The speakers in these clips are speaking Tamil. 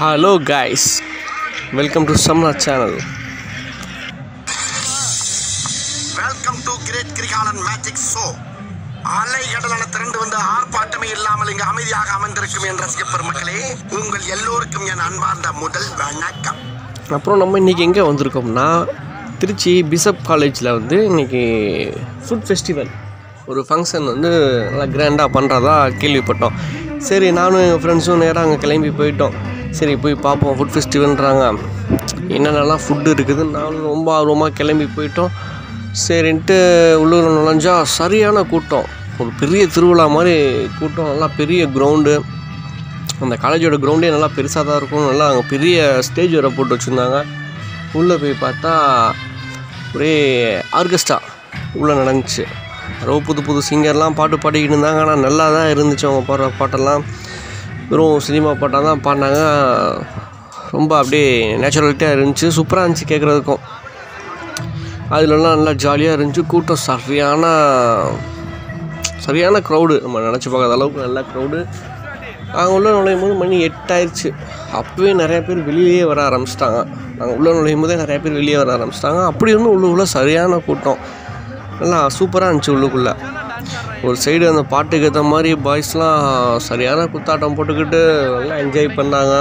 hello guys welcome to Samna channel welcome to great Kirikalan magic show அலை கடலான திரண்டு வந்து ஆர்ப்பாட்டமே இல்லாமல் இங்கு அமைதியாக அமர்ந்திருக்கும் என் ரசிக பெருமக்களே உங்கள் எல்லோருக்கும் என் அன்பார்ந்த முதல் வணக்கம் அப்புறம் நம்ம இன்றைக்கி எங்கே வந்திருக்கோம்னா திருச்சி பிஷப் காலேஜில் வந்து இன்றைக்கி ஃபுட் ஃபெஸ்டிவல் ஒரு ஃபங்க்ஷன் வந்து நல்லா கிராண்டாக பண்ணுறதா கேள்விப்பட்டோம் சரி நானும் எங்கள் ஃப்ரெண்ட்ஸும் நேராக அங்கே கிளம்பி போயிட்டோம் சரி போய் பார்ப்போம் ஃபுட் ஃபெஸ்டிவல்ன்றாங்க என்னென்னலாம் ஃபுட்டு இருக்குது நானும் ரொம்ப ஆர்வமாக கிளம்பி போயிட்டோம் சரின்ட்டு உள்ளூர் நுழைஞ்சா சரியான கூட்டம் ஒரு பெரிய திருவிழா மாதிரி கூட்டம் நல்லா பெரிய கிரவுண்டு அந்த காலேஜோட கிரவுண்டே நல்லா பெருசாக தான் இருக்கும் நல்லா அங்கே பெரிய ஸ்டேஜ் வேறு போட்டு வச்சுருந்தாங்க உள்ளே போய் பார்த்தா ஒரே ஆர்கெஸ்ட்ரா உள்ளே நடந்துச்சு ரொம்ப புது புது சிங்கர்லாம் பாட்டு பாடிக்கிட்டு இருந்தாங்க ஆனால் நல்லா தான் இருந்துச்சு அவங்க பாடுற பாட்டெல்லாம் வெறும் சினிமா பாட்டாக தான் பாடினாங்க ரொம்ப அப்படியே நேச்சுரலிட்டியாக இருந்துச்சு சூப்பராக இருந்துச்சு கேட்குறதுக்கும் அதுலலாம் நல்லா ஜாலியாக இருந்துச்சு கூட்டம் சரியான சரியான க்ரௌடு நம்ம நினச்சி பார்க்காத அளவுக்கு நல்ல க்ரௌடு நாங்கள் உள்ளே நுழையும் போது மணி எட்டாயிருச்சு அப்போவே நிறைய பேர் வெளியே வர ஆரம்பிச்சிட்டாங்க நாங்கள் உள்ளே நுழையும் போதே நிறைய பேர் வெளியே வர ஆரம்பிச்சிட்டாங்க அப்படி இருந்தும் உள்ளுக்குள்ளே சரியான கூட்டம் நல்லா சூப்பராக இருந்துச்சு உள்ளுக்குள்ளே ஒரு சைடு அந்த பாட்டுக்கு ஏற்ற மாதிரி பாய்ஸ்லாம் சரியான குத்தாட்டம் போட்டுக்கிட்டு நல்லா என்ஜாய் பண்ணாங்க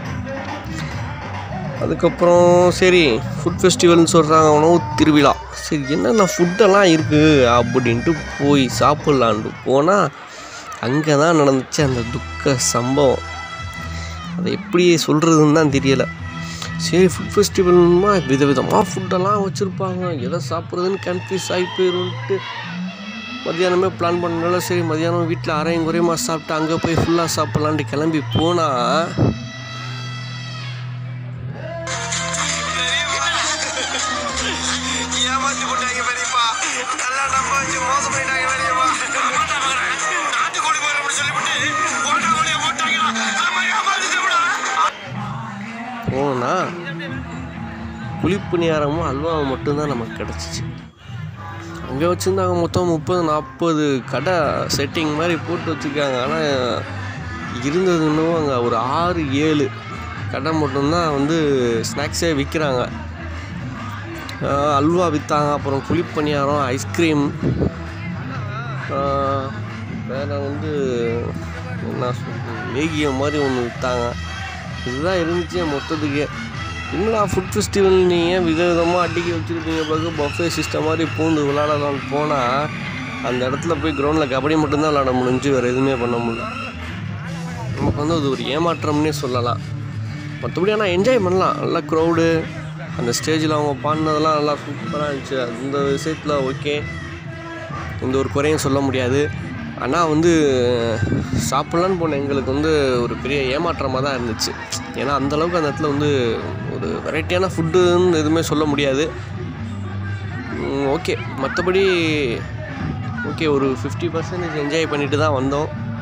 அதுக்கப்புறம் சரி ஃபுட் ஃபெஸ்டிவல்னு சொல்கிறாங்க உணவு திருவிழா சரி என்னென்ன ஃபுட்டெல்லாம் இருக்குது அப்படின்ட்டு போய் சாப்பிட்லான்ட்டு போனால் அங்கே தான் நடந்துச்சு அந்த துக்க சம்பவம் அதை எப்படி சொல்கிறதுன்னு தான் தெரியலை சரி ஃபுட் ஃபெஸ்டிவல்மா விதவிதமாக ஃபுட்டெல்லாம் வச்சுருப்பாங்க எதை சாப்பிட்றதுன்னு கன்ஃபியூஸ் ஆகி போயிருன்ட்டு மத்தியானமே பிளான் பண்ணனால சரி மத்தியானம் வீட்டில் அரையும் குறையமாக சாப்பிட்டு அங்கே போய் ஃபுல்லாக சாப்பிட்லான்ட்டு கிளம்பி போனால் ஏமாத்தி போட்டாங்க பெரியப்பா நல்லா நம்ப வச்சு மோசம் பண்ணிட்டாங்க பெரியப்பா நாட்டுக்கோழி போயிட அப்படி சொல்லிவிட்டு போட்டா கோழியை போட்டாங்களா ஆமா ஏமாத்திட்டா போனால் குழிப்பணியாரமும் அல்வாவும் மட்டும்தான் நமக்கு கிடச்சிச்சு அங்கே வச்சுருந்தாங்க மொத்தம் முப்பது நாற்பது கடை செட்டிங் மாதிரி போட்டு வச்சுருக்காங்க ஆனால் இருந்தது இன்னும் அங்கே ஒரு ஆறு ஏழு கடை மட்டும்தான் வந்து ஸ்நாக்ஸே விற்கிறாங்க அல்வா விற்றாங்க அப்புறம் குழிப்பணியாரம் ஐஸ்கிரீம் வேறு வந்து என்ன சொல்றது லேகியம் மாதிரி ஒன்று விற்றாங்க இதுதான் இருந்துச்சு மொத்தத்துக்கே என்னடா ஃபுட் ஃபெஸ்டிவல் நீங்கள் விதவிதமாக அடிக்க வச்சுருக்கீங்க பிறகு பஃபே சிஸ்டம் மாதிரி பூந்து விளாடலாம்னு போனால் அந்த இடத்துல போய் கிரவுண்டில் கபடி மட்டும்தான் விளாட முடிஞ்சு வேறு எதுவுமே பண்ண முடியல நமக்கு வந்து அது ஒரு ஏமாற்றம்னே சொல்லலாம் மற்றபடி ஆனால் என்ஜாய் பண்ணலாம் நல்லா க்ரௌடு அந்த ஸ்டேஜில் அவங்க பாடினதெல்லாம் நல்லா சூப்பராக இருந்துச்சு அந்த விஷயத்தில் ஓகே எந்த ஒரு குறையும் சொல்ல முடியாது ஆனால் வந்து சாப்பிட்லான்னு போன எங்களுக்கு வந்து ஒரு பெரிய ஏமாற்றமாக தான் இருந்துச்சு ஏன்னா அந்தளவுக்கு அந்த இடத்துல வந்து ஒரு வெரைட்டியான ஃபுட்டுன்னு எதுவுமே சொல்ல முடியாது ஓகே மற்றபடி ஓகே ஒரு ஃபிஃப்டி பர்சன்டேஜ் என்ஜாய் பண்ணிட்டு தான் வந்தோம்